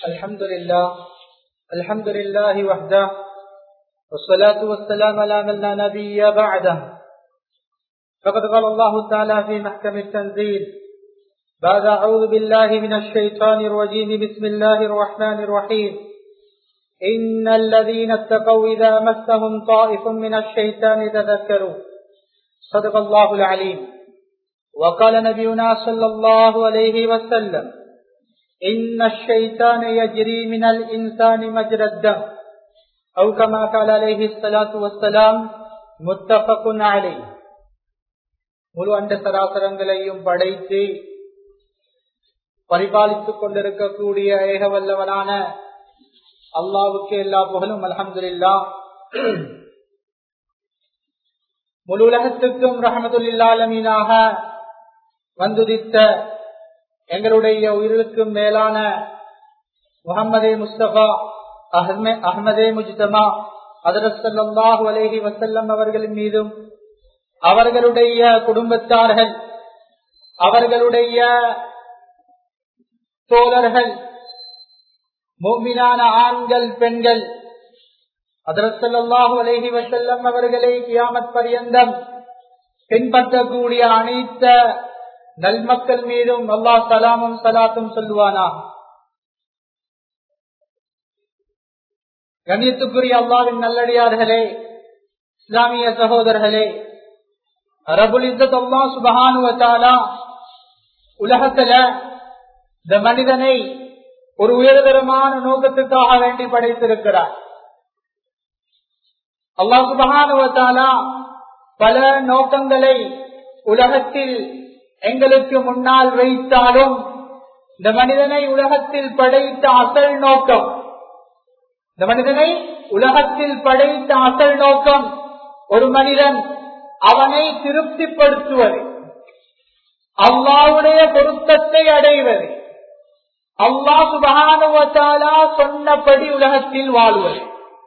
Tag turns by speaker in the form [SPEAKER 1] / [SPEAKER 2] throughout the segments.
[SPEAKER 1] الحمد لله الحمد لله وحده والصلاة والسلام على من لا نبي بعده فقد قال الله تعالى في محكم التنزيل بعد أعوذ بالله من الشيطان الرجيم بسم الله الرحمن الرحيم إن الذين اتقوا إذا مسهم طائف من الشيطان تذكروا صدق الله العليم وقال نبينا صلى الله عليه وسلم إن الشيطان يجري من الإنسان مجرى الدم أو كما قال عليه الصلاة والسلام متفق عليه முழு அண்ட சராசரங்களையும் படைத்து பரிபாலித்துக் கொண்டிருக்கக்கூடிய ஏக வல்லவனான அல்லாவுக்கு எல்லா புகழும் அலமதுல்லா முழு உலகத்துக்கும் ரஹமதுல்லாலமீனாக வந்துதித்த எங்களுடைய உயிருக்கும் மேலான முகமதே முஸ்தபா அஹமதே முஜ்தமா அதரசல்லாஹு அலேஹி வசல்லம் அவர்களின் மீதும் அவர்களுடைய குடும்பத்தார்கள் அவர்களுடைய தோழர்கள் மூமினான ஆண்கள் பெண்கள் அதரசல்லாஹு அலேஹி வசல்லம் அவர்களை கியாமத் பரியந்தம் பின்பற்றக்கூடிய அனைத்த நல்மக்கள் மீதும் அல்லா சலாமும் சலாத்தும் சொல்லுவானா கண்ணியத்துக்குரிய அல்லாவின் நல்லடியார்களே இஸ்லாமிய சகோதரர்களே ரபுல் இசத் அல்லா சுபகானுவத்தாலா உலகத்துல இந்த மனிதனை ஒரு உயர்தரமான நோக்கத்துக்காக வேண்டி படைத்திருக்கிறார் அல்லா சுபகானுவத்தாலா பல நோக்கங்களை உலகத்தில் எங்களுக்கு முன்னால் வைத்தாலும் இந்த மனிதனை உலகத்தில் படைத்த அசல் நோக்கம் இந்த மனிதனை உலகத்தில் படைத்த அசல் நோக்கம் ஒரு மனிதன் அவனை திருப்திப்படுத்துவது அல்லாவுடைய பொருத்தத்தை அடைவது அல்லா சுபானுவத்தாலா சொன்னபடி உலகத்தில் வாழ்வது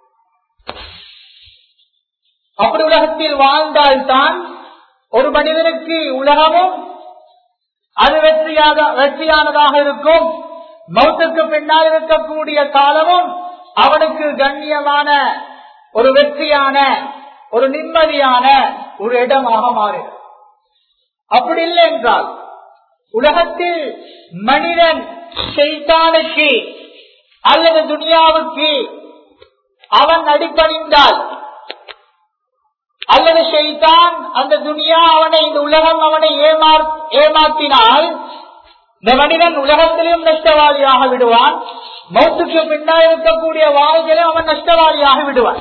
[SPEAKER 1] அப்படி உலகத்தில் வாழ்ந்தால்தான் ஒரு மனிதனுக்கு உலகமும் அது வெற்றியாக வெற்றியானதாக இருக்கும் மௌத்துக்கு பின்னால் இருக்கக்கூடிய காலமும் அவனுக்கு கண்ணியமான ஒரு வெற்றியான ஒரு நிம்மதியான ஒரு இடமாக மாறும் அப்படி இல்லை என்றால் உலகத்தில் மனிதன் செய்தானுக்கு அல்லது துனியாவுக்கு அவன் அடிப்பணிந்தால் அல்லது செய்தான் அந்த துனியா அவனை இந்த உலகம் அவனை ஏமாற்றினால் இந்த மனிதன் உலகத்திலும் நஷ்டவாளியாக விடுவான் மௌத்துக்கு பின்னால் இருக்கக்கூடிய வாழ்க்கையிலும் அவன் நஷ்டவாளியாக விடுவான்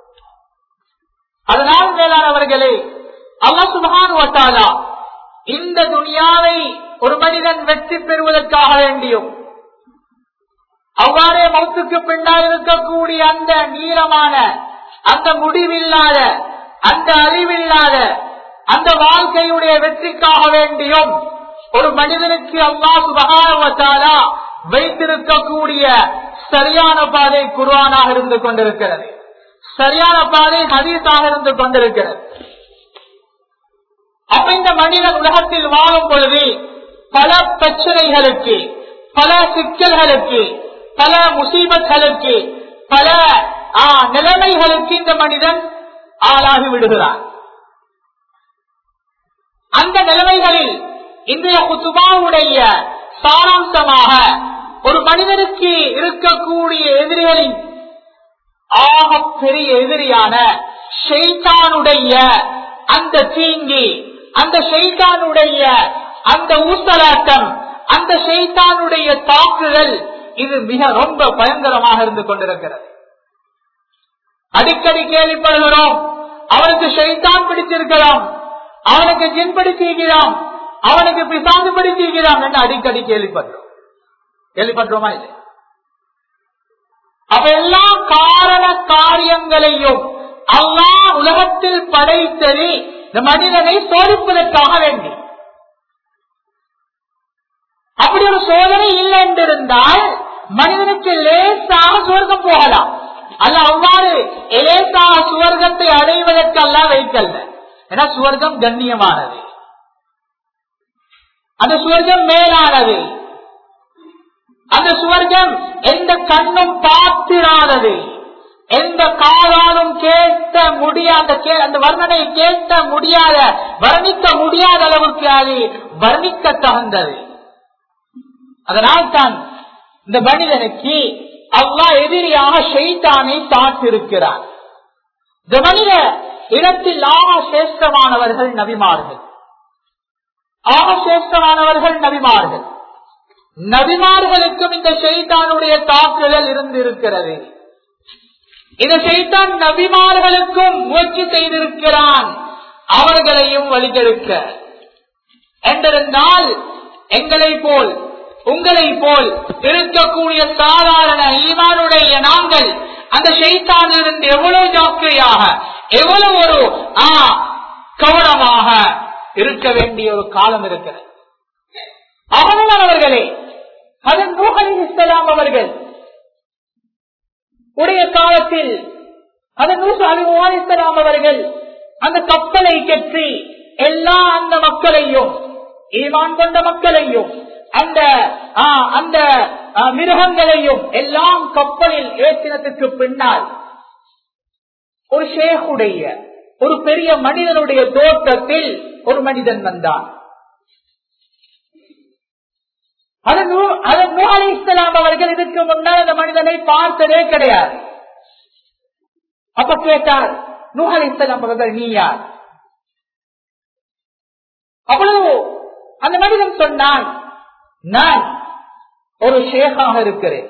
[SPEAKER 1] அதனால் மேலானவர்களே அல்லா சுபான் வட்டாலா இந்த துனியாவை ஒரு மனிதன் வெற்றி பெறுவதற்காக வேண்டியும் அவ்வாறே மௌத்துக்கு பின்னால் இருக்கக்கூடிய அந்த நீளமான அந்த முடிவில்லாத அந்த அறிவில்லாத அந்த வாழ்க்கையுடைய வெற்றிக்காக வேண்டியும் ஒரு மனிதனுக்கு அல்லா சுபகாரவத்தாலா வைத்திருக்கக்கூடிய சரியான பாதை குருவானாக இருந்து கொண்டிருக்கிறது சரியான பாதை ஹதீஸாக இருந்து கொண்டிருக்கிறது அப்ப இந்த மனிதன் உலகத்தில் வாழும் பொழுது பல பிரச்சனைகளுக்கு பல சிக்கல்களுக்கு பல முசீபத்களுக்கு பல நிலைமைகளுக்கு இந்த மனிதன் ஆளாகி விடுகிறார் அந்த நிலைமைகளில் இன்றைய குத்துபாவுடைய சாராம்சமாக ஒரு மனிதனுக்கு இருக்கக்கூடிய எதிரிகளின் ஆக பெரிய எதிரியான ஷெய்தானுடைய அந்த தீங்கி அந்த ஷெய்தானுடைய அந்த ஊசலாட்டம் அந்த ஷெய்தானுடைய தாக்குதல் இது மிக ரொம்ப பயங்கரமாக இருந்து கொண்டிருக்கிறது அடிக்கடி கேள்விப்படுகிறோம் அவனுக்கு ஷைத்தான் பிடிச்சிருக்கலாம் அவனுக்கு ஜின் பிடிச்சிருக்கிறான் அவனுக்கு பிசாந்து பிடிச்சிருக்கிறான் என்று அடிக்கடி கேள்விப்படுறோம் கேள்விப்படுறோமா இல்லை அப்ப எல்லா காரண காரியங்களையும் அல்லா உலகத்தில் படைத்தது இந்த மனிதனை சோதிப்பதற்காக வேண்டி அப்படி ஒரு சோதனை இல்லை என்றிருந்தால் மனிதனுக்கு லேசாக சுவர்க்கம் போகலாம் அல்ல அவ்வாறு லேசாக சுவர்க்கத்தை அடைவதற்கெல்லாம் வைக்கல்ல ஏன்னா சுவர்க்கம் கண்ணியமானது அந்த சுவர்க்கம் மேலானது
[SPEAKER 2] அந்த சுவர்க்கம் எந்த கண்ணும் பார்த்திராதது எந்த காலாலும் கேட்க முடியாத கே- அந்த வர்ணனை கேட்க முடியாத வர்ணிக்க முடியாத அளவுக்கு அது வர்ணிக்க தகுந்தது அதனால் தான் இந்த மனிதனுக்கு அல்லாஹ் எதிரியாக ஷைத்தானை சாத்திருக்கிறார் இந்த மனித இடத்தில் ஆக சிரேஷ்டமானவர்கள் நபிமார்கள் ஆக சிரேஷ்டமானவர்கள் நபிமார்கள் நபிமார்களுக்கும் இந்த ஷைத்தானுடைய தாக்குதல் இருந்து இருக்கிறது இந்த ஷைத்தான் நபிமார்களுக்கும் முயற்சி செய்திருக்கிறான் அவர்களையும் வழிகெடுக்க என்றிருந்தால் எங்களை போல் உங்களை போல் இருக்கக்கூடிய சாதாரண ஈமானுடைய நாங்கள் அந்த ஷைத்தானிலிருந்து எவ்வளவு ஜாக்கிரையாக எவ்வளவு ஒரு ஆ, கவனமாக இருக்க வேண்டிய ஒரு காலம் இருக்கிறது அவர்களே அதன் இஸ்லாம் அவர்கள் உடைய காலத்தில் அதன் இஸ்லாம் அவர்கள் அந்த கப்பலை கற்றி எல்லா அந்த மக்களையும் ஈமான் கொண்ட மக்களையும் அந்த ஆ, அந்த ஆ, மிருகங்களையும் எல்லாம் கப்பலில் ஏற்றினத்துக்கு பின்னால் ஒரு ஷேகுடைய ஒரு பெரிய மனிதனுடைய தோற்றத்தில் ஒரு மனிதன் வந்தான் அதன் நூ- அதன் நூ அலைஹிஸ்ஸலாம் அவர்கள் இதுக்கு முன்னால் அந்த மனிதனை பார்த்ததே கிடையாது அப்ப கேட்டார் நூ அலைஹிஸ்ஸலாம் அவர்கள் நீ யார் அவ்வளவு அந்த மனிதன் சொன்னான் நான் ஒரு ஷேகாக இருக்கிறேன்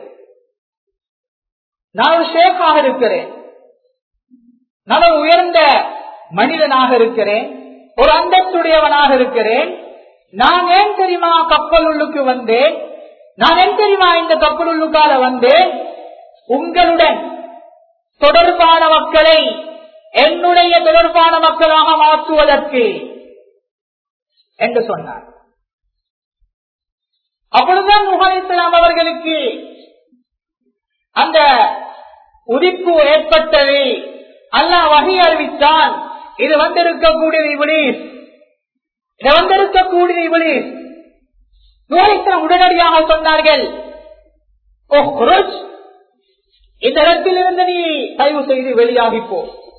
[SPEAKER 2] நான் ஒரு ஷேகாக இருக்கிறேன் நான் ஒரு உயர்ந்த மனிதனாக இருக்கிறேன் ஒரு அந்தஸ்துடையவனாக இருக்கிறேன் நான் ஏன் தெரியுமா கப்பல் உள்ளுக்கு வந்தேன் நான் ஏன் தெரியுமா இந்த கப்பல் உள்ளுக்கால வந்தேன் உங்களுடன் தொடர்பான மக்களை என்னுடைய தொடர்பான மக்களாக மாற்றுவதற்கு என்று சொன்னார் அப்பொழுதுதான் முகாலிஸ்லாம் அவர்களுக்கு அந்த உதிப்பு ஏற்பட்டது அல்லாஹ் வகை அறிவித்தான் இது வந்திருக்கக்கூடியது இவனீஸ் இது வந்திருக்கக்கூடியது இவனீஸ் முகாலிஸ்லாம் உடனடியாக சொன்னார்கள் ஓ குருஜ் இந்த இடத்தில் இருந்து நீ தயவு செய்து வெளியாகி போ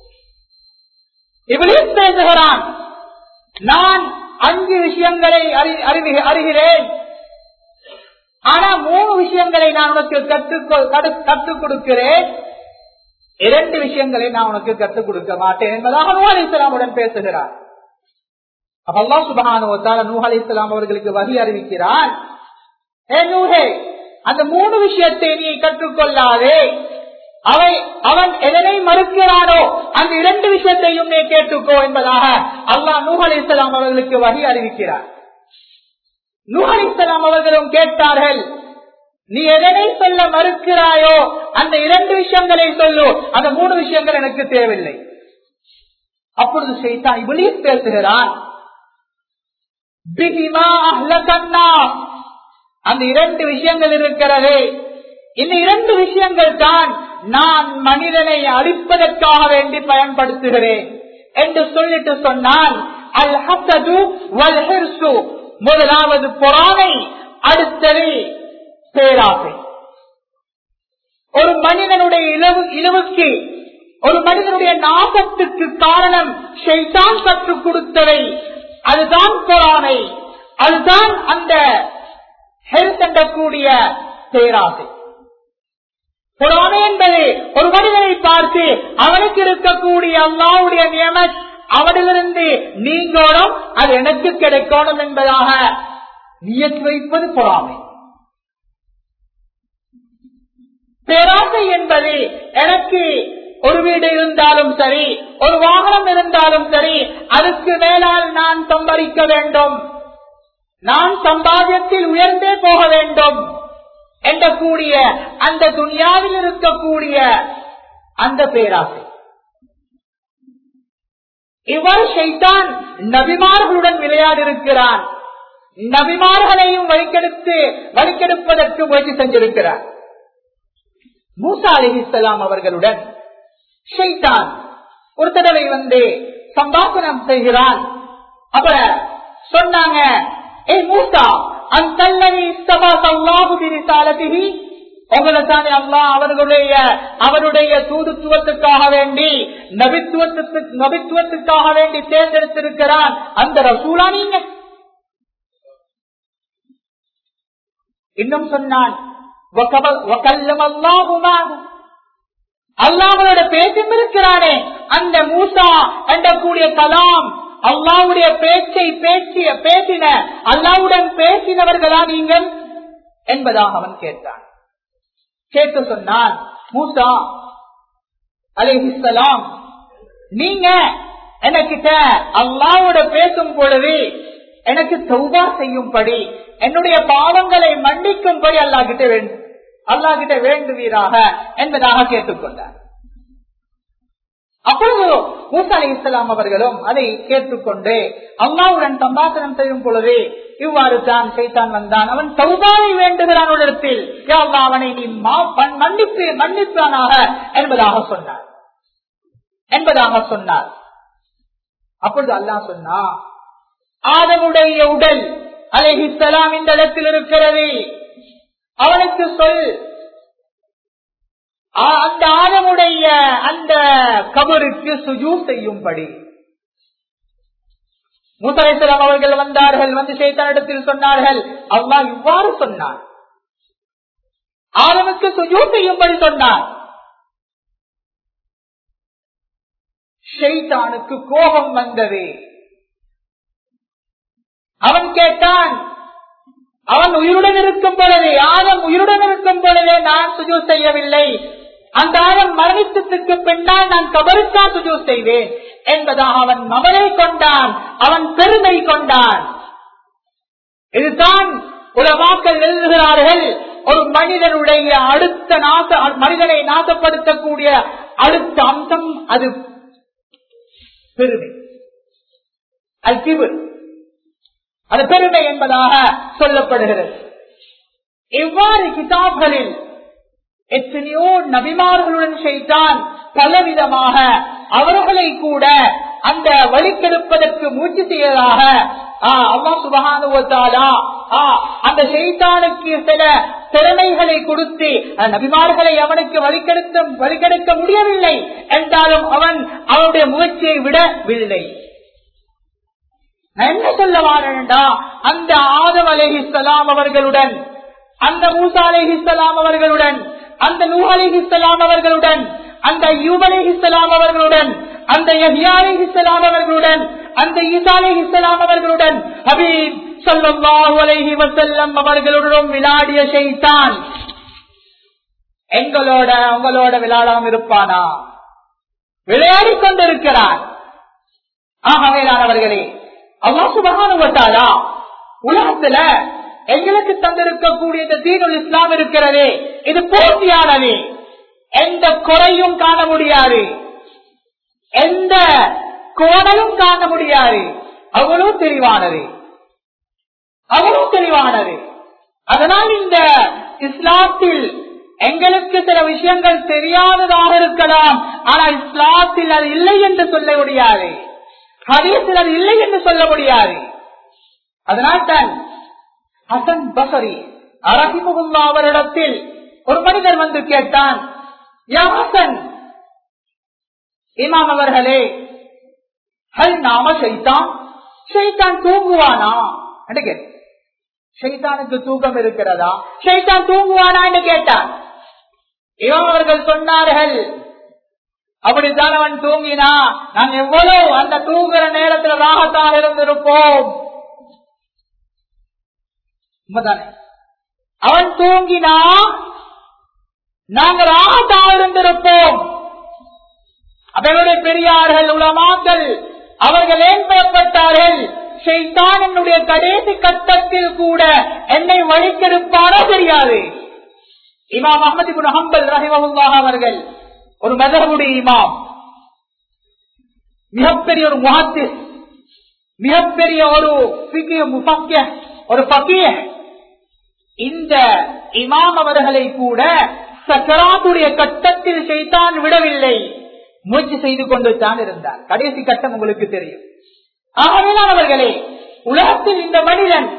[SPEAKER 2] இவனீஸ் பேசுகிறான் நான் அஞ்சு விஷயங்களை அறி- அறிவி- அறிகிறேன் ஆனா மூணு விஷயங்களை நான் உனக்கு கற்றுக் கொ- கடு- கற்றுக் கொடுக்கிறேன் இரண்டு விஷயங்களை நான் உனக்கு கற்றுக் கொடுக்க மாட்டேன் என்பதாக நூ அலி இஸ்லாமுடன் பேசுகிறார் அப்ப அல்லா சுபகானுவத்தால நூ அலி இஸ்லாம் அவர்களுக்கு வகி அறிவிக்கிறான் "ஏ நூஹே, அந்த மூணு விஷயத்தை நீ கற்றுக்கொள்ளாதே அவை அவன் எதனை மறுக்கிறானோ அந்த இரண்டு விஷயத்தையும் நீ கேட்டுக்கோ என்பதாக அல்லாஹ் நூஹ் அலி இஸ்லாம் அவர்களுக்கு வகி அறிவிக்கிறார் நூஹ் அலி இஸ்லாம் அவர்களும் கேட்டார்கள் நீ எதனை சொல்ல மறுக்கிறாயோ அந்த இரண்டு விஷயங்களை சொல்லு அந்த மூணு விஷயங்கள் எனக்கு தேவையில்லை அப்பொழுது செய்தான் இவளையும் பேசுகிறான் பிஹிமா அஹ்லகன்னா. அந்த இரண்டு விஷயங்கள் இருக்கிறது இந்த இரண்டு விஷயங்கள் தான் நான் மனிதனை அழிப்பதற்காக வேண்டி பயன்படுத்துகிறேன் என்று சொல்லிட்டு சொன்னான் அல் ஹசது வல் ஹிர்சு முதலாவது பொறாமை அடுத்தது பேராசை ஒரு மனிதனுடைய இழவு இழவுக்கு ஒரு மனிதனுடைய நாசத்துக்கு காரணம் ஷைத்தான் கற்றுக் கொடுத்தவை அதுதான் பொறாமை அதுதான் அந்த ஹெல்த் என்றக்கூடிய பேராசை பொறாமை என்பது ஒரு மனிதனை பார்த்து அவனுக்கு இருக்கக்கூடிய அல்லாவுடைய நியம அவனிலிருந்து நீங்கோடும் அது எனக்கு கிடைக்கணும் என்பதாக நியத்து வைப்பது பொறாமை பேராசை என்பது எனக்கு ஒரு வீடு இருந்தாலும் சரி ஒரு வாகனம் இருந்தாலும் சரி அதுக்கு மேலால் நான் சம்பாதிக்க வேண்டும் நான் சம்பாதியத்தில் உயர்ந்தே போக வேண்டும் என்ற கூடிய அந்த துணியாவில் இருக்கக்கூடிய அந்த பேராசை இவ்வாறு ஷைத்தான் நபிமார்களுடன் விளையாடி இருக்கிறான் நபிமார்களையும் வழிக்கெடுத்து வழிக்கெடுப்பதற்கு முயற்சி செஞ்சிருக்கிறார் மூசா அலிஹிஸ்லாம் அவர்களுடன் ஷைத்தான் ஒரு தடவை வந்து சம்பாசனம் செய்கிறான் அப்ப சொன்னாங்க ஏய் மூசா அந்தல்லவி இஸ்தபாசல்லாஹு பிரிசாலத்திஹி உங்களை தானே அல்லாஹ் அவர்களுடைய அவருடைய தூதுத்துவத்துக்காக வேண்டி நபித்துவத்துக்கு நபித்துவத்துக்காக வேண்டி தேர்ந்தெடுத்திருக்கிறான் அந்த ரசூலா நீங்க இன்னும் சொன்னான் அல்லாஹோட பேச்சும் இருக்கிறானே அந்த மூசா என்ற கூடிய கலாம் அல்லாவுடைய பேச்சை பேசிய பேசின அல்லாவுடன் பேசினவர்களா நீங்கள் என்பதாக அவன் கேட்டான் கேட்டு சொன்னான் மூசா அலிஹிஸ்லாம் நீங்க எனக்கிட்ட அல்லாவோட பேசும் பொழுது எனக்கு தௌபா செய்யும்படி என்னுடைய பாவங்களை மன்னிக்கும்படி அல்லா கிட்ட வேண்டும் அல்லா கிட்ட வேண்டுவீராக என்பதாக கேட்டுக்கொண்டார் அப்பொழுது மூசா அலி இஸ்லாம் அவர்களும் அதை கேட்டுக்கொண்டு அல்லாவுடன் சம்பாசனம் செய்யும் பொழுது இவ்வாறு தான் சைத்தான் வந்தான் அவன் சௌபாவை வேண்டுகிறான் இடத்தில் அவனை நீ மன்னிப்பு மன்னிப்பானாக என்பதாக சொன்னார் என்பதாக சொன்னார் அப்பொழுது அல்லாஹ் சொன்னா ஆதமுடைய உடல் அலைஹிஸ்லாம் இந்த இடத்தில் இருக்கிறது அவனுக்கு சொல் அந்த ஆதமுடைய அந்த கபருக்கு சுஜூ செய்யும்படி மூசலேஸ்வரம் அவர்கள் வந்தார்கள் வந்து சேத்தனிடத்தில் சொன்னார்கள் அவ்வா இவ்வாறு சொன்னார் ஆதமுக்கு சுஜூ செய்யும்படி சொன்னார் ஷெய்தானுக்கு கோபம் வந்தது அவன் கேட்டான் அவன் உயிருடன் இருக்கும் பொழுது ஆதம் உயிருடன் இருக்கும் பொழுதே நான் சுஜூ செய்யவில்லை அந்த ஆதம் மரணித்ததுக்கு பின்னால் நான் கபருக்கா சுஜூ செய்வேன் என்பதாக அவன் மமலை கொண்டான் அவன் பெருமை கொண்டான் இதுதான் உலமாக்கள் எழுதுகிறார்கள் ஒரு மனிதனுடைய அடுத்த நாச மனிதனை நாசப்படுத்தக்கூடிய அடுத்த அம்சம் அது பெருமை அது கிபு அது பெருமை என்பதாக சொல்லப்படுகிறது எவ்வாறு கிதாப்களில் எத்தனையோ நபிமார்களுடன் செய்தான் பலவிதமாக அவர்களை கூட அந்த வழிக்கெடுப்பதற்கு முயற்சி செய்வதாக அம்மா சுபகானுவத்தாலா அந்த செய்தானுக்கு சில திறமைகளை கொடுத்து நபிமார்களை அவனுக்கு வழிகெடுத்த வழிகெடுக்க முடியவில்லை என்றாலும் அவன் அவனுடைய முயற்சியை விடவில்லை என்ன சொல்ல வாரண்டா அந்த ஆதம் அலேஹிஸ்லாம் அவர்களுடன் அந்த மூசா அலேஹிஸ்லாம் அவர்களுடன் அந்த நூ அலிஹிஸ்லாம் அவர்களுடன் அந்த யூப் அலிஹிஸ்லாம் அவர்களுடன் அந்த யஹ்யா அலிஹிஸ்லாம் அவர்களுடன் அந்த ஈசா அலிஹிஸ்லாம் அவர்களுடன் ஹபீப் ஸல்லல்லாஹு அலைஹி வஸல்லம் அவர்களுடன் விளையாடிய ஷைத்தான் எங்களோட உங்களோட விளையாடாம இருப்பானா விளையாடி கொண்டிருக்கிறான் ஆகவேதானவர்களே அல்லாஹ் சுபகானுவத்தாலா உலகத்துல எங்களுக்கு தந்திருக்கக்கூடிய இந்த தீனுல் இஸ்லாம் இருக்கிறதே இது பூர்த்தியானது எந்த குறையும் காண முடியாது எந்த கோடையும் காண முடியாது அவ்வளவு தெளிவானது அவ்வளவு தெளிவானது அதனால் இந்த இஸ்லாத்தில் எங்களுக்கு சில விஷயங்கள் தெரியாததாக இருக்கலாம் ஆனால் இஸ்லாத்தில் அது இல்லை என்று சொல்ல முடியாது ஹதீஸில் அது இல்லை என்று சொல்ல முடியாது அதனால் தான் ஹசன் பசரி அரசிமுல்லா அவரிடத்தில் ஒரு மனிதர் வந்து கேட்டான் யா ஹசன் இமாம் அவர்களே ஹல் நாம ஷைத்தான் ஷைத்தான் தூங்குவானா என்று கேட்டான் ஷைத்தானுக்கு தூக்கம் இருக்கிறதா ஷைத்தான் தூங்குவானா என்று கேட்டான் இவன் அவர்கள் சொன்னார்கள் அப்படித்தான் அவன் தூங்கினா நாம் எவ்வளவு அந்த தூங்குற நேரத்தில் ராகத்தான் இருந்திருப்போம் அவன் தூங்கினா நாங்கள் ராகத்தான் இருந்திருப்போம் அவர்களுடைய பெரியார்கள் உலமாக்கள் அவர்கள் ஏன் பயப்பட்டார்கள் ஷைத்தான் என்னுடைய கடைசி கட்டத்தில் கூட என்னை வழிக்கெடுப்பாரோ தெரியாது இமாம் அஹமது குன் ஹம்பல் ரஹிமஹுல்லாஹ் அவர்கள் ஒரு மதகுடைய இமாம் மிகப்பெரிய ஒரு முஹத்திஸ் மிகப்பெரிய ஒரு முஃபக்கிய ஒரு பக்கிய இந்த இமாம் அவர்களை கூட சக்கராத்துடைய கட்டத்தில் செய்தான் விடவில்லை முயற்சி செய்து கொண்டு தான் இருந்தார் கடைசி கட்டம் உங்களுக்கு தெரியும் ஆகவே அவர்களே உலகத்தில் இந்த மனிதன்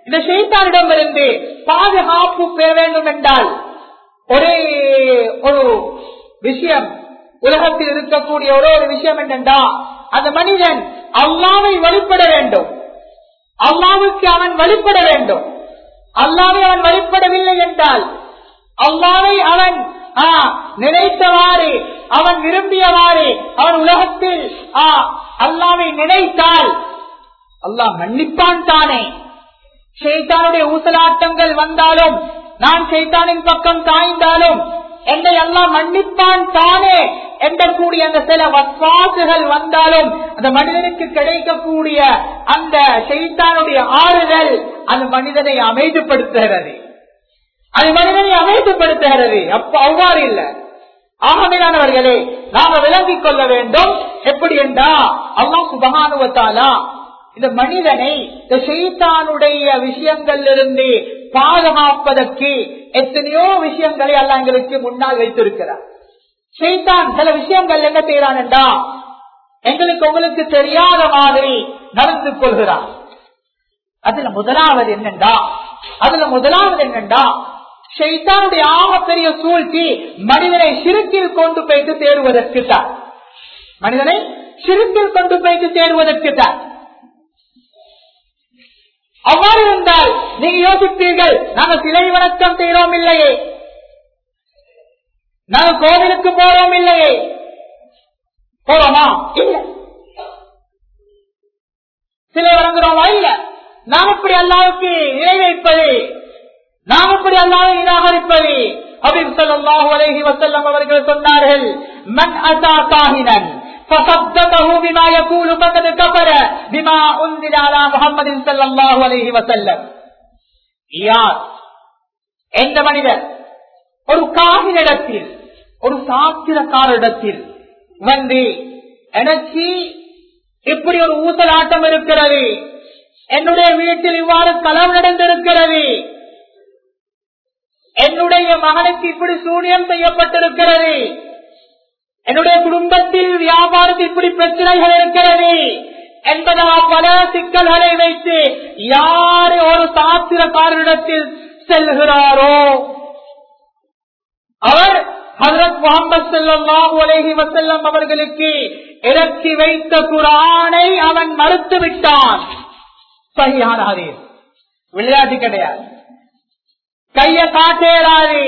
[SPEAKER 2] இந்த ஷெய்தானிடமிருந்து பாதுகாப்பு பெற வேண்டும் என்றால் ஒரே ஒரு விஷயம் உலகத்தில் இருக்கக்கூடிய ஒரே ஒரு விஷயம் என்னென்றா அந்த மனிதன் அல்லாவை வழிபட வேண்டும் அல்லாவுக்கு அவன் வழிபட வேண்டும் அல்லாவை அவன் வழிபடவில்லை என்றால் அல்லாவை அவன் ஆ, நினைத்தவாறு அவன் விரும்பியவாறு அவன் உலகத்தில் ஆ, அல்லாவை நினைத்தால் அல்லாஹ் மன்னிப்பான் தானே ஷைத்தானுடைய ஊசலாட்டங்கள் வந்தாலும் நான் ஷைத்தானின் பக்கம் சாய்ந்தாலும் என்னை எல்லாம் மன்னிப்பான் தானே எண்ணக்கூடிய அந்த சில வஸ்வாசுகள் வந்தாலும் அந்த மனிதனுக்கு கிடைக்கக்கூடிய அந்த ஷைத்தானுடைய ஆறுதல் அந்த மனிதனை அமைதிப்படுத்துகிறது அது மனிதனை அமைதிப்படுத்துகிறது அப்ப அவ்வாறு இல்லை ஆகவேதானவர்களே நாம விளங்கிக் கொள்ள வேண்டும் எப்படி என்றா அல்லா சுபகானுவத்தாலா இந்த மனிதனை இந்த ஷெய்தானுடைய விஷயங்களிலிருந்து பாதுகாப்பதற்கு எத்தனையோ விஷயங்களை அல்ல எங்களுக்கு முன்னால் வைத்திருக்கிறார் ஷெய்தான் சில விஷயங்கள் என்ன செய்யறான் என்றா எங்களுக்கு உங்களுக்கு தெரியாத மாதிரி நடந்து கொள்கிறான் அதுல முதலாவது என்னண்டா அதுல முதலாவது என்னண்டா ஷைத்தானுடைய ஆகப்பெரிய சூழ்ச்சி மனிதனை சிறுக்கில் கொண்டு போய்த்து தேடுவதற்கு தான் மனிதனை சிறுக்கில் கொண்டு போய்த்து தேடுவதற்கு தான் அவ்வாறு இருந்தால் நீங்க யோசிப்பீர்கள் நாங்க சிலை வணக்கம் செய்கிறோம் இல்லையே நாங்க கோவிலுக்கு போறோம் இல்லையே போறோமா இல்ல சிலை வணங்குறோமா இல்ல நாம் இப்படி அல்லாவுக்கு இணை வைப்பது நாம் இப்படி அல்லாவை நிராகரிப்பது அப்படின்னு சொல்லல்லாஹு அலைஹி வஸல்லம் அவர்கள் சொன்னார்கள் மன் அஸா காஹினன் فصدقه بما يقول فقد كفر بما انزل على محمد صلى الله عليه وسلم யார் எந்த மனிதர் ஒரு காகினிடத்தில் ஒரு சாத்திரக்காரிடத்தில் வந்து எனக்கு இப்படி ஒரு ஊசலாட்டம் இருக்கிறது என்னுடைய வீட்டில் இவ்வாறு களவு நடந்திருக்கிறது என்னுடைய மகனுக்கு இப்படி சூனியம் செய்யப்பட்டிருக்கிறது என்னுடைய குடும்பத்தில் வியாபாரத்தில் இப்படி பிரச்சனைகள் இருக்கிறது என்பதா பல சிக்கல்களை வைத்து யார் ஒரு சாத்திரக்காரரிடத்தில் செல்கிறாரோ அவர் ஹசரத் முகமது செல்லாஹு அலஹி வசல்லம் அவர்களுக்கு இறக்கி வைத்த குரானை அவன் மறுத்து விட்டான் சரியான ஹதீஸ் விளையாட்டு கிடையாது கைய காட்டேறாது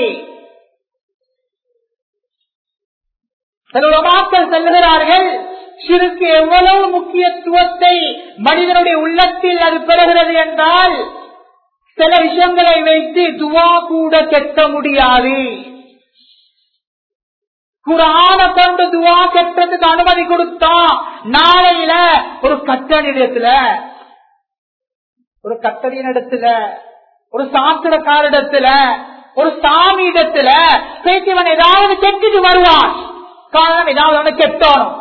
[SPEAKER 2] மக்கள் செல்கிறார்கள் சிறுக்கு எவ்வளவு முக்கியத்துவத்தை மனிதனுடைய உள்ளத்தில் அது பெறுகிறது என்றால் சில விஷயங்களை வைத்து துவா கூட கெட்ட முடியாது குரான கொண்டு துவா கெட்டதுக்கு அனுமதி கொடுத்தா நாளையில ஒரு கட்டணிடத்துல ஒரு கட்டடியின் இடத்துல ஒரு சாத்திரக்காரிடத்துல ஒரு சாமி இடத்துல பேசிவன் ஏதாவது கெட்டுட்டு வருவான் காரணம் ஏதாவது ஒண்ணு கெட்டோனும்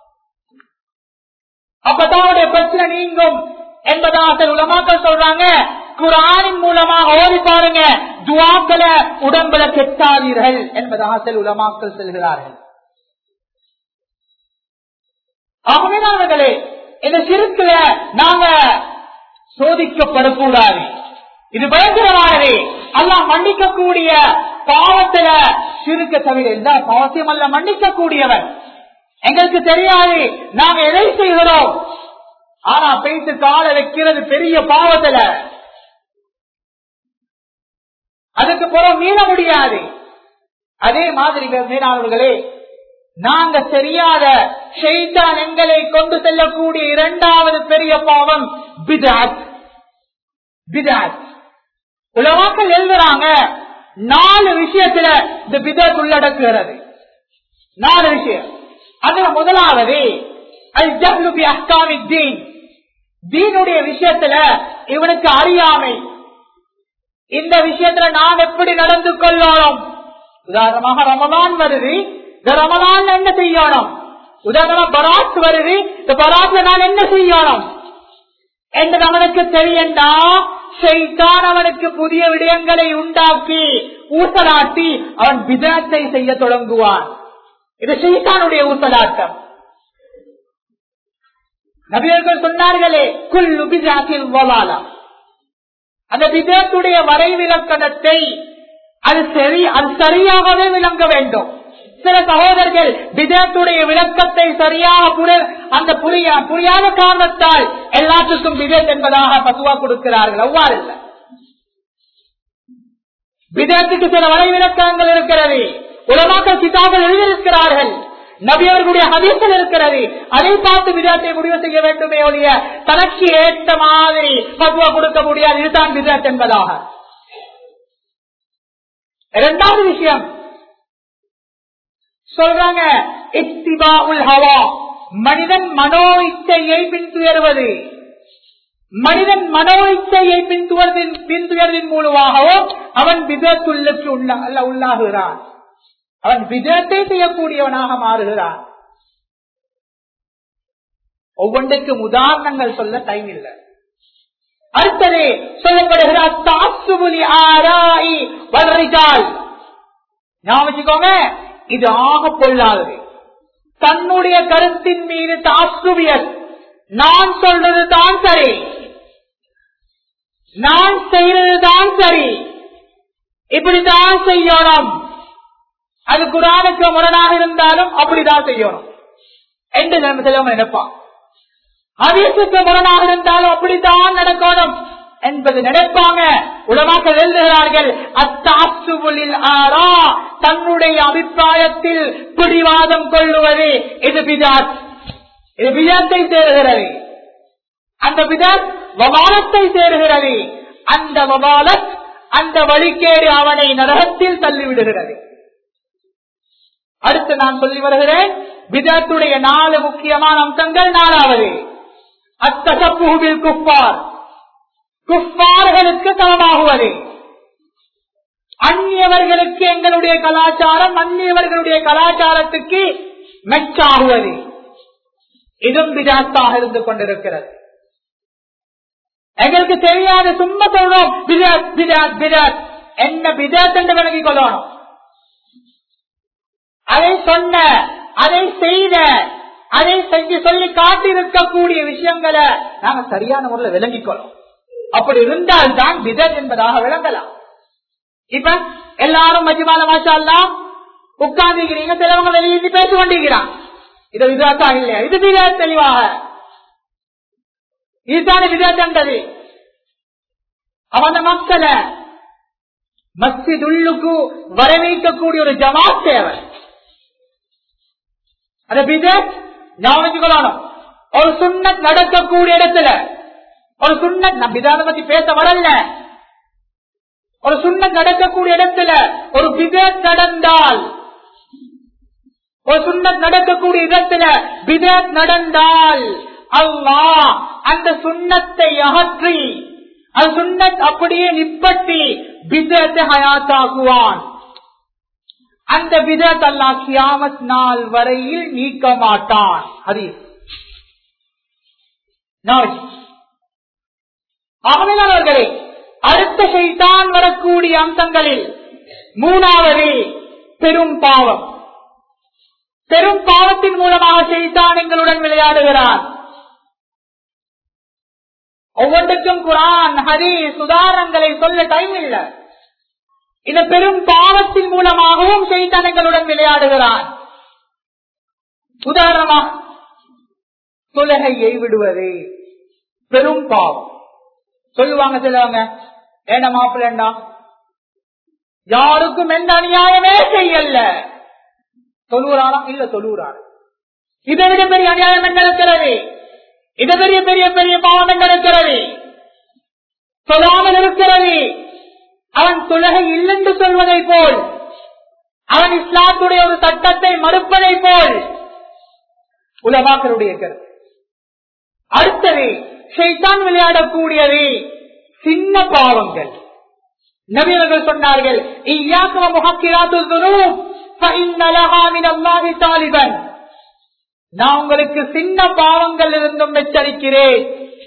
[SPEAKER 2] அப்பதான் அவருடைய பிரச்சனை நீங்கும் என்பதாக உலமாக்கள் சொல்றாங்க குரானின் மூலமாக ஓடி பாருங்க துவாக்களை உடம்புல கெட்டாதீர்கள் என்பதாக சில உலமாக்கள் செல்கிறார்கள் அவர்களே இந்த சிறுக்குல நாங்க சோதிக்கப்படக்கூடாது இது பயங்கரமானது அல்லாஹ் மன்னிக்கக்கூடிய பாவத்துல சிறுக்க தவிர எந்த பாவத்தையும் அல்ல மன்னிக்கக்கூடியவன் எங்களுக்கு தெரியாது நாங்க எதை செய்கிறோம் ஆனா பேச்சு கால வைக்கிறது பெரிய பாவத்துல அதுக்கு புறம் மீற முடியாது அதே மாதிரி மீனாளர்களே நாங்க தெரியாத ஷெய்தான் எங்களை கொண்டு செல்லக்கூடிய இரண்டாவது பெரிய பாவம் பிதாத் பிதாத் உலமாக்கள் எழுதுறாங்க நாலு விஷயத்துல இந்த பிதாத் உள்ளடக்குகிறது நாலு விஷயம் அதுல முதலாவது அல் ஜஹ்லுபி அஹ்காமி தீன் தீனுடைய விஷயத்துல இவனுக்கு அறியாமை இந்த விஷயத்துல நான் எப்படி நடந்து கொள்ளணும் உதாரணமாக ரமதான் வருது இந்த ரமதான் என்ன செய்யணும் உதாரணமா பராத் வருது இந்த பராத்ல நான் என்ன செய்யணும் என்று அவனுக்கு தெரியண்டா செய்தான் அவனுக்கு புதிய விடயங்களை உண்டாக்கி ஊசலாட்டி அவன் விதத்தை செய்ய தொடங்குவான் இது செய்தானுடைய ஊசலாட்டம் நபியர்கள் சொன்னார்களே குல் விஜாத்தில் வவாலா அந்த விதத்துடைய வரைவிலக்கணத்தை அது சரி அது சரியாகவே விளங்க வேண்டும் சில சகோதரர்கள் விதத்துடைய விளக்கத்தை சரியாக புரிய அந்த புரிய புரியாத காரணத்தால் எல்லாத்துக்கும் விதத் என்பதாக பசுவா கொடுக்கிறார்கள் அவ்வாறு இல்லை விதத்துக்கு சில வரைவிலக்கணங்கள் இருக்கிறது உலமாக்கள் கிதாபில் எழுதியிருக்கிறார்கள் நபியவர்களுடைய ஹதீசல் இருக்கிறது அதை பார்த்து விதத்தை முடிவு செய்ய வேண்டுமே ஒழிய தனக்கு ஏற்ற மாதிரி பக்குவ கொடுக்க முடியாது இதுதான் விதத் என்பதாக இரண்டாவது விஷயம் சொல்றாங்க இத்திபா உல் ஹவா மனிதன் மனோ இச்சையை பின்துயர்வது மனிதன் மனோ இச்சையை பின்துவர்வின் பின்துயர்வின் மூலமாகவோ அவன் விதத்துள்ளுக்கு உள்ள அல்ல உள்ளாகுகிறான் அவன் விதத்தை செய்யக்கூடியவனாக மாறுகிறான் ஒவ்வொன்றுக்கும் உதாரணங்கள் சொல்ல டைம் இல்லை அடுத்தது சொல்லப்படுகிறார் தாசுபுலி ஆராய் வளரிட்டால் ஞாபகம் இது ஆக பொல்லாதது தன்னுடைய கருத்தின் மீது தாசுவியல் நான் சொல்றது தான் சரி நான் செய்யறது தான் சரி இப்படிதான் செய்யணும் அது குரானுக்கு முரணாக இருந்தாலும் அப்படிதான் செய்யணும் என்று நம்ம சிலவங்க நினைப்பான் ஹதீசுக்கு முரணாக இருந்தாலும் அப்படித்தான் நடக்கணும் என்பது நினைப்பாங்க உலமாக்கள் எழுதுகிறார்கள் அத்தாசுபுலில் ஆரா தன்னுடைய அபிப்பிராயத்தில் பிடிவாதம் கொள்ளுவது இது பிதாத் இது விதத்தை சேருகிறது அந்த விதத் வபாலத்தை சேருகிறது அந்த வபாலத் அந்த வழிகேடு அவனை நரகத்தில் தள்ளிவிடுகிறது அடுத்து நான் சொல்லி வருகிறேன் விதத்துடைய நாலு முக்கியமான அம்சங்கள் நாலாவது அத்தசப்புவில் குப்பார் குப்பார்களுக்கு சமமாகுவது அந்நியவர்களுக்கு எங்களுடைய கலாச்சாரம் அந்நியவர்களுடைய கலாச்சாரத்துக்கு மெச்சாகுவது இதுவும் விதாத்தாக இருந்து கொண்டிருக்கிறது எங்களுக்கு தெரியாத சும்மா சொல்றோம் பிதாத் பிதாத் பிதாத் என்ன பிதாத் என்று விளங்கிக் கொள்ளணும் அதை சொன்ன அதை செய்த அதை செஞ்சு சொல்லி காட்டியிருக்கக்கூடிய விஷயங்களை நாங்க சரியான முறையில் விளங்கிக் கொள்ளும் அப்படி இருந்தால் தான் விதத் என்பதாக விளங்கலாம் இப்ப எல்லாரும் மஜ்மால மாஷா எல்லாம் உட்கார்ந்துக்கிறீங்க சிலவங்க வெளியே பேசி கொண்டிருக்கிறான் இது விதாத்தா இல்லையா இது விதாத் தெளிவாக இதுதானே விதாத்தன்றது அவன் மக்களை மஸ்ஜித் உள்ளுக்கு வரவேற்கக்கூடிய ஒரு ஜமாத் தேவை அந்த விதத் ஞாபகம் ஒரு சுண்ணத் நடக்கக்கூடிய இடத்துல ஒரு சுண்ணத் நான் விதாத பத்தி பேச வரல ஒரு சுண்ணத் நடக்கக்கூடிய இடத்துல ஒரு விதத் நடந்தால் ஒரு சுண்ணத் நடக்கக்கூடிய இடத்துல விதத் நடந்தால் அல்லா அந்த சுண்ணத்தை அகற்றி அந்த சுண்ணத் அப்படியே நிப்பட்டி விதத்தை ஹயாத்தாக்குவான் அந்த விதத் அல்லா கியாமத் நாள் வரையில் நீக்க மாட்டான் அது அவர்களே அடுத்த செய்தான் வரக்கூடிய அம்சங்களில் மூணாவது பெரும் பாவம் பெரும் பாவத்தின் மூலமாக செய்தான் எங்களுடன் விளையாடுகிறான் ஒவ்வொன்றுக்கும் குரான் ஹரி சுதாரணங்களை சொல்ல டைம் இல்லை இந்த பெரும் பாவத்தின் மூலமாகவும் செய்தான் எங்களுடன் விளையாடுகிறான் உதாரணமாக தொலகையை விடுவது பெரும் பாவம் சொல்லுவாங்க சிலவங்க என்ன மாப்பிள்ளா யாருக்கும் எந்த அநியாயமே செய்யல தொழுகிறாரா இல்ல தொழுகிறாரு இதை விட பெரிய அநியாயம் என்ன இருக்கிறது இதை பெரிய பெரிய பெரிய பாவம் என்ன இருக்கிறது சொல்லாமல் இருக்கிறது அவன் தொலகை இல்லென்று சொல்வதை போல் அவன் இஸ்லாத்துடைய ஒரு சட்டத்தை மறுப்பதை போல் உலமாக்களுடைய கருத்து அடுத்தது ஷைத்தான் விளையாடக்கூடியது சின்ன பாவங்கள் நபியர்கள் சொன்னார்கள் நான் உங்களுக்கு சின்ன பாவங்கள் இருந்தும் எச்சரிக்கிறேன்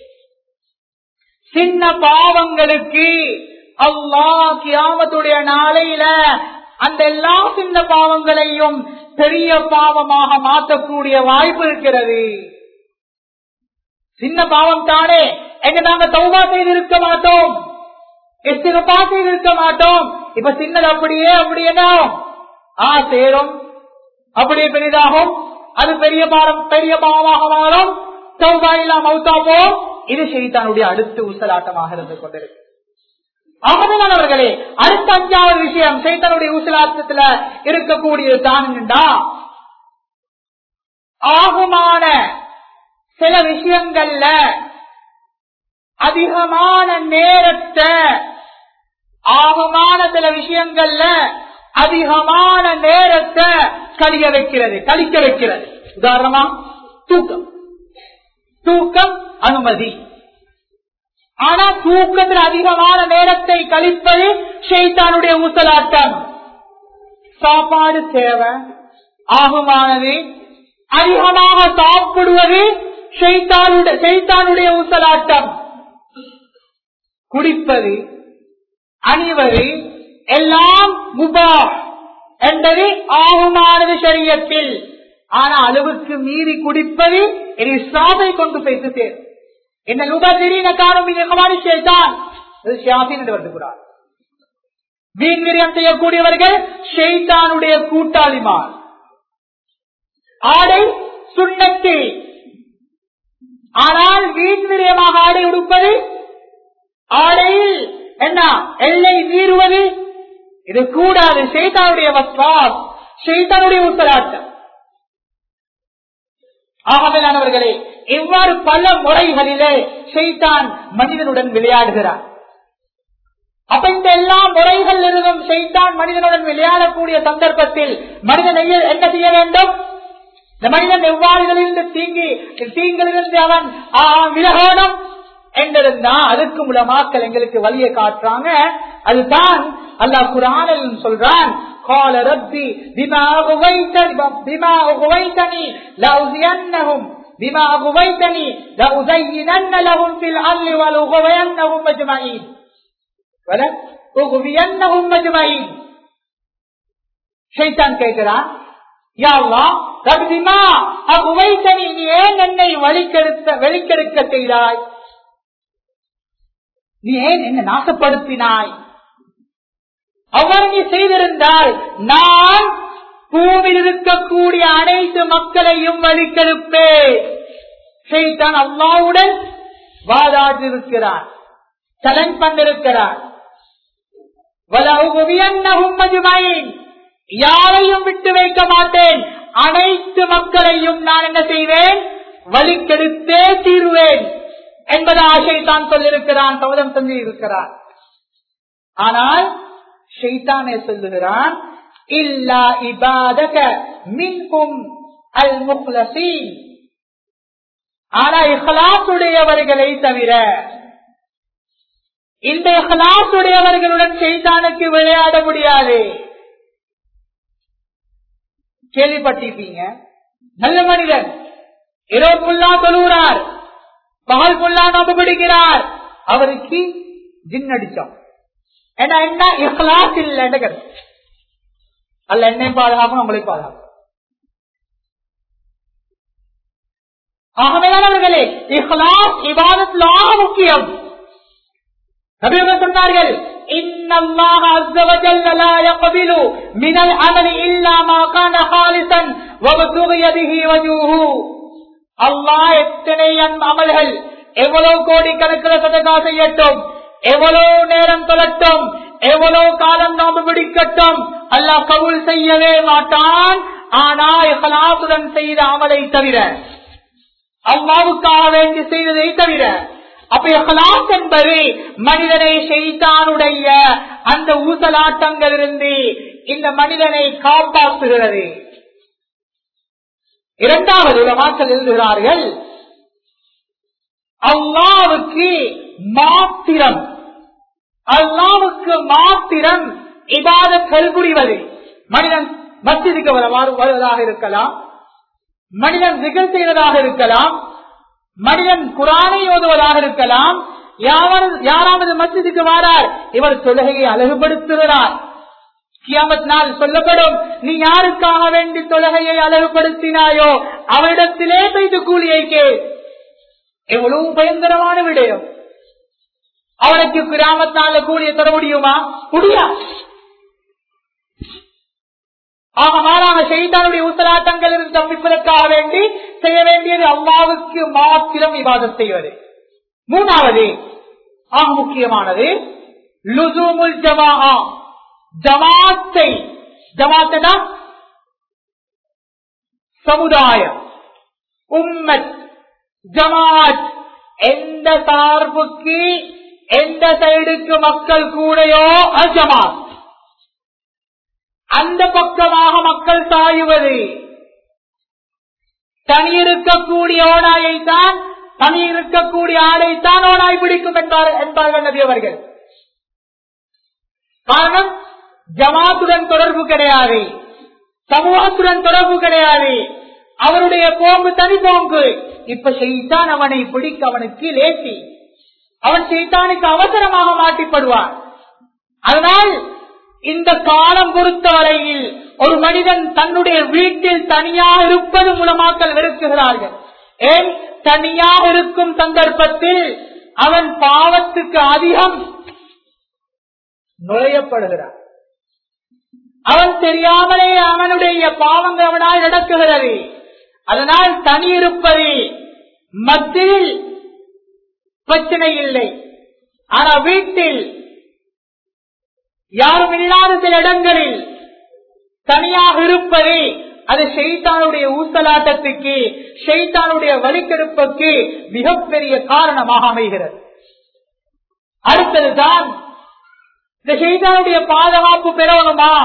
[SPEAKER 2] சின்ன பாவங்களுக்கு அல்லா கியாமத்துடைய நாளையில அந்த எல்லா சின்ன பாவங்களையும் பெரிய பாவமாக மாற்றக்கூடிய வாய்ப்பு இருக்கிறது சின்ன பாவம் தானே எங்க நாங்க தௌபா செய்து இருக்க மாட்டோம் இஸ்திகபாசி இருக்க மாட்டோம் இப்ப சின்னது அப்படியே அப்படி என்ன ஆகும்? ஆ சேரும் அப்படியே பெரிதாகும் அது பெரிய பாரம் பெரிய பாவமாக மாறும் சௌபாயிலா மௌத்தாவோம் இது செய்தானுடைய அடுத்து ஊசலாட்டமாக இருந்து கொண்டிருக்கு அவர்களே அடுத்த அஞ்சாவது விஷயம் சைத்தனுடைய ஊசலாட்டத்துல இருக்கக்கூடியது தான் என்னண்டா ஆகுமான சில விஷயங்கள்ல அதிகமான நேரத்தை ஆகமான சில விஷயங்கள்ல அதிகமான நேரத்தை கழிய வைக்கிறது கழிக்க வைக்கிறது உதாரணமா தூக்கம் தூக்கம் அனுமதி ஆனா தூக்கத்தில் அதிகமான நேரத்தை கழிப்பது ஷெய்தானுடைய ஊசலாட்டம் சாப்பாடு தேவை ஆகுமானது அதிகமாக சாப்பிடுவது ஷெய்தானுடைய ஷெய்தானுடைய ஊசலாட்டம் குடிப்பது அணிவது எல்லாம் முபா என்பது ஆகுமானது சரியத்தில் ஆனா அளவுக்கு மீறி குடிப்பது இனி சாதை கொண்டு போய்த்து சேரும் என்ன உபதிரீன காலம் இயக்கமான சேத்தான் அது ஷியாசின் என்று வருகிறார் வீண்விரியம் செய்யக்கூடியவர்கள் ஷெய்தானுடைய கூட்டாளிமார் ஆடை சுண்ணத்து ஆனால் வீண்விரியமாக ஆடை உடுப்பது ஆடையில் என்ன எல்லை மீறுவது இது கூடாது ஷெய்தானுடைய வஸ்வாஸ் ஷெய்தானுடைய உத்தராட்டம் ஆகவேலானவர்களே இவ்வாறு பல முறைகளிலே ஷெய்தான் மனிதனுடன் விளையாடுகிறார் அப்ப இந்த எல்லா முறைகள் இருந்தும் ஷெய்தான் மனிதனுடன் விளையாடக்கூடிய சந்தர்ப்பத்தில் மனிதன் என்ன செய்ய வேண்டும் இந்த மனிதன் எவ்வாறுகளிலிருந்து தீங்கி தீங்கிலிருந்து அவன் விலகணும் என்றிருந்தா அதுக்கு மூலமாக்கள் எங்களுக்கு வழியை காட்டுறாங்க அதுதான் அல்லாஹ் குரானில் சொல்றான் قال ربي بما أغويتني بما أغويتني لأزينهم بما أغويتني لأزينن لهم في الأرض ولأغوينهم أجمعين ولا أغوينهم أجمعين ஷைத்தான் கேட்கிறான் யாவா ரபிமா அகுவைத்தனி நீ ஏன் என்னை வழிக்கெடுத்த வெளிக்கெடுக்க செய்தாய் நீ ஏன் என்ன நாசப்படுத்தினாய் அவ்வாறு நீ செய்திருந்தால் நான் பூவில் இருக்கக்கூடிய அனைத்து மக்களையும் வழிக்கெடுப்பேன் செய்தான் அல்லாவுடன் வாதாடிருக்கிறார் சலன் பண்ணிருக்கிறார் யாரையும் விட்டு வைக்க மாட்டேன் அனைத்து மக்களையும் நான் என்ன செய்வேன் வழிக்கெடுத்தே தீருவேன் என்பது ஆசை தான் சொல்லியிருக்கிறான் சபதம் சொல்லி இருக்கிறான் ஆனால் ஷெய்தானே சொல்லுகிறான் இல்லா இபாதக மின்கும் அல் முக்லசீன் ஆனா இஹ்லாசுடையவர்களை தவிர இந்த இஹ்லாசுடையவர்களுடன் ஷெய்தானுக்கு விளையாட முடியாது கேள்விப்பட்டிருப்பீங்க நல்ல மனிதன் இரவுக்குள்ளா தொழுகிறார் பகல்குள்ளா நம்ப பிடிக்கிறார் அவருக்கு ஜின் அடிச்சோம் ஏன்னா என்ன இஹ்லாஸ் இல்லை அல்ல என்னையும் பாதுகாக்கும் உங்களை பாதுகாக்கும் ஆகவேயானவர்களே இஹ்லாஸ் இவாதத்லாக முக்கியம் நபிகள் சொன்னார்கள் إن الله عز وجل لا يقبل من العمل إلا ما كان خالصا وابتغي به وجهه அல்லாஹ் எத்தனை அமல்கள் எவ்வளவு கோடி கணக்கில் சதகா செய்யட்டும் எவ்வளவு நேரம் தொழட்டும் எவ்வளவு காலம் நோம்பு பிடிக்கட்டும் அல்லாஹ் கவுல் செய்யவே மாட்டான் ஆனா இஹலாசுடன் செய்த அமலை தவிர அல்லாவுக்காக வேண்டி செய்ததை தவிர அப்ப இஹலாஸ் என்பது மனிதனை செய்தானுடைய அந்த ஊசலாட்டங்களிலிருந்து இந்த மனிதனை காப்பாற்றுகிறது இரண்டாவது உலமாக்கள் எழுதுகிறார்கள் அல்லாவுக்கு மாத்திரம் அல்லாவுக்கு மாத்திரம் இபாதங்கள் புரிவது மனிதன் மஸ்ஜிதுக்கு வருவதாக இருக்கலாம் மனிதன் திகழ் செய்வதாக இருக்கலாம் மனிதன் குரானை ஓதுவதாக இருக்கலாம் யாராவது மஸ்ஜிதுக்கு வாரார் இவர் தொழுகையை அழகுபடுத்துகிறார் கியாமத் நாள் சொல்லப்படும் நீ யாருக்காக வேண்டி தொழுகையை அழகுபடுத்தினாயோ அவரிடத்திலே செய்து கூலியை கே எவ்வளவு பயங்கரமான விடயம் அவனுக்கு கிராமத்தால கூலிய தர முடியுமா முடியாது ஆக மாறாக செய்தானுடைய உத்தராட்டங்கள் இருந்து தப்பிப்பதற்காக வேண்டி செய்ய வேண்டியது அல்லாவுக்கு மாத்திரம் விவாதம் செய்வது மூணாவது ஆக முக்கியமானது லுசூமுல் ஜமாஹா ஜமாத்தை ஜமாத்தனா சமுதாயம் உம்மத் ஜமாத் எந்த சார்புக்கு எந்த சைடுக்கு மக்கள் கூடையோ அஜமாத் அந்த பக்கமாக மக்கள் சாயுவது தனி இருக்கக்கூடிய ஓனாயை தான் தனி இருக்கக்கூடிய ஆளை தான் ஓனாய் பிடிக்கும் என்பார் என்பார்கள் நபி அவர்கள் காரணம் ஜமாத்துடன் தொடர்பு கிடையாது சமூகத்துடன் தொடர்பு கிடையாது அவருடைய போங்கு தனி போங்கு இப்ப செய்தான் அவனை பிடிக்க அவனுக்கு லேசி அவன் செய்தானுக்கு அவசரமாக மாட்டிப்படுவான் அதனால் இந்த காலம் பொறுத்தவரையில் ஒரு மனிதன் தன்னுடைய வீட்டில் தனியாக இருப்பது மூலமாக்கள் வெறுக்குகிறார்கள் ஏன் தனியாக இருக்கும் சந்தர்ப்பத்தில் அவன் பாவத்துக்கு அதிகம் நுழையப்படுகிறான் அவன் தெரியாமலே அவனுடைய பாவங்கள் அவனால் நடக்குகிறது அதனால் தனி இருப்பது மத்தியில் பிரச்சனை இல்லை ஆனா வீட்டில் யாரும் இல்லாத சில இடங்களில் தனியாக இருப்பது அது ஷெய்தானுடைய ஊசலாட்டத்துக்கு ஷெய்தானுடைய வழிக்கெடுப்புக்கு மிகப்பெரிய காரணமாக அமைகிறது அடுத்ததுதான் இந்த ஷெய்தானுடைய பாதுகாப்பு பெறணுமா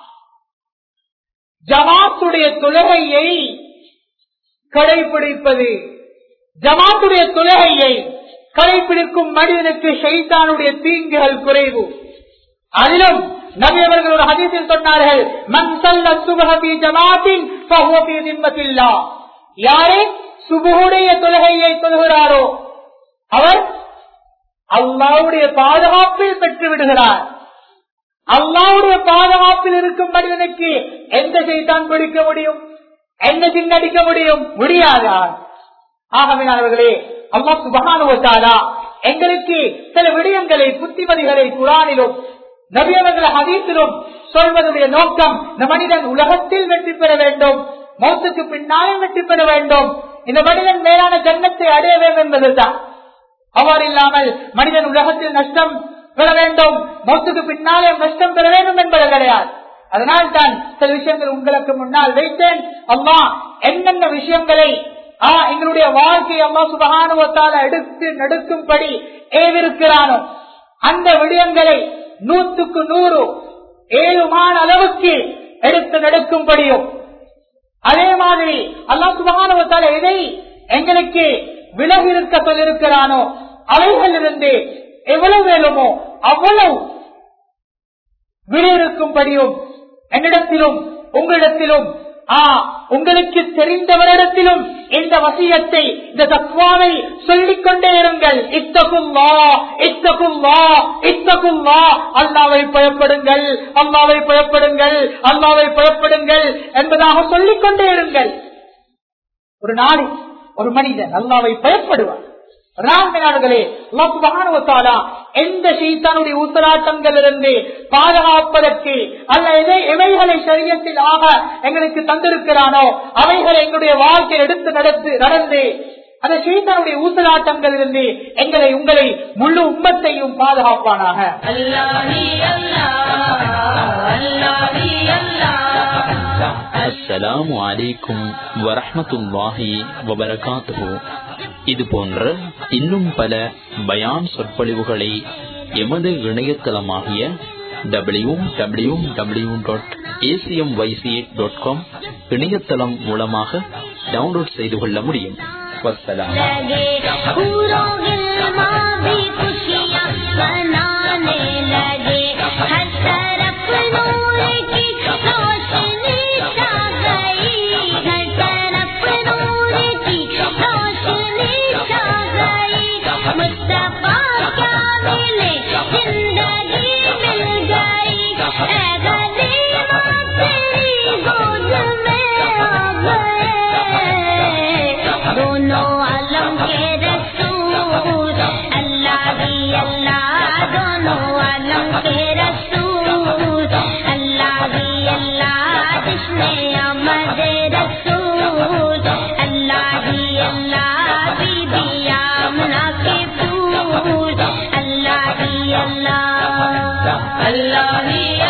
[SPEAKER 2] ஜமாத்துடைய தொழுகையை கடைபிடிப்பது ஜமாத்துடைய தொழுகையை கடைபிடிக்கும் மனிதனுக்கு ஷைத்தானுடைய தீங்குகள் குறைவு அதிலும் நபி அவர்கள் ஒரு ஹதீஸில் சொன்னார்கள் மன் சல்ல சுபஹபி ஜமாத்தின் ஃபஹுவ நிம்மத்தில்லா யாரே சுபுடைய தொழுகையை தொழுகிறாரோ அவர் அல்லாவுடைய பாதுகாப்பில் பெற்று விடுகிறார் அல்லாவுடைய பாதுகாப்பில் இருக்கும் மனிதனுக்கு எந்த செய்தான் பிடிக்க முடியும் என்ன சின்னடிக்க முடியும் முடியாதா ஆகவே அவர்களே அல்லா சுபகானுவத்தாரா எங்களுக்கு சில விடயங்களை புத்திமதிகளை குரானிலும் நபியவர்கள் ஹதீஸிலும் சொல்வதுடைய நோக்கம் இந்த மனிதன் உலகத்தில் வெற்றி பெற வேண்டும் மௌத்துக்கு பின்னாலும் வெற்றி பெற வேண்டும் இந்த மனிதன் மேலான ஜன்னத்தை அடைய வேண்டும் என்பதுதான் அவ்வாறு இல்லாமல் மனிதன் உலகத்தில் நஷ்டம் பெற வேண்டும் மௌத்துக்கு பின்னாலே நஷ்டம் பெற வேண்டும் என்பது கிடையாது அதனால் தான் சில விஷயங்கள் உங்களுக்கு முன்னால் வைத்தேன் அம்மா என்னென்ன விஷயங்களை எங்களுடைய வாழ்க்கை அம்மா சுபகானுவத்தால் எடுத்து நடுக்கும்படி ஏவிருக்கிறானோ அந்த விடயங்களை நூற்றுக்கு நூறு ஏழுமான அளவுக்கு எடுத்து நடக்கும்படியும் அதே மாதிரி அல்லா சுபகானுவத்தால் எதை எங்களுக்கு விலகி இருக்க சொல்லிருக்கிறானோ அவைகள் இருந்து எவ்வளவு வேணுமோ அவ்வளவு விடையிருக்கும்படியும் என்னிடத்திலும் உங்களிடத்திலும் உங்களுக்கு தெரிந்தவரிடத்திலும் இந்த வசியத்தை இந்த தத்வாவை சொல்லிக் கொண்டே இருங்கள் இத்தகுல்லா இத்தகுல்லா இத்தகுல்லா அல்லாவை பயப்படுங்கள் அல்லாவை பயப்படுங்கள் அல்லாவை பயப்படுங்கள் என்பதாக சொல்லிக் கொண்டே இருங்கள் ஒரு நாளை ஒரு மனிதன் அல்லாவை பயப்படுவார் ராமநாடுகளே எந்த சீத்தானுடைய உத்தராட்டங்கள் இருந்து பாதுகாப்பதற்கு அல்ல எதை எவைகளை சரியத்தில் ஆக எங்களுக்கு தந்திருக்கிறானோ அவைகளை எங்களுடைய வாழ்க்கையில் எடுத்து நடத்து நடந்து அந்த சீத்தானுடைய ஊசலாட்டங்கள் இருந்து எங்களை உங்களை முழு உம்மத்தையும் பாதுகாப்பானாக
[SPEAKER 3] அஸ்ஸலாமு அலைக்கும் வரஹமத்துல்லாஹி வபரகாத்துஹு இது போன்ற இன்னும் பல பயான் சொற்பொழிவுகளை எமது இணையதளமாகிய W W W dot ACM YC dot com இணையதளம் மூலமாக டவுன்லோட் செய்து கொள்ள முடியும் வசலாம்
[SPEAKER 4] दोनों आलम के रसूल அல்லாஹ் நீ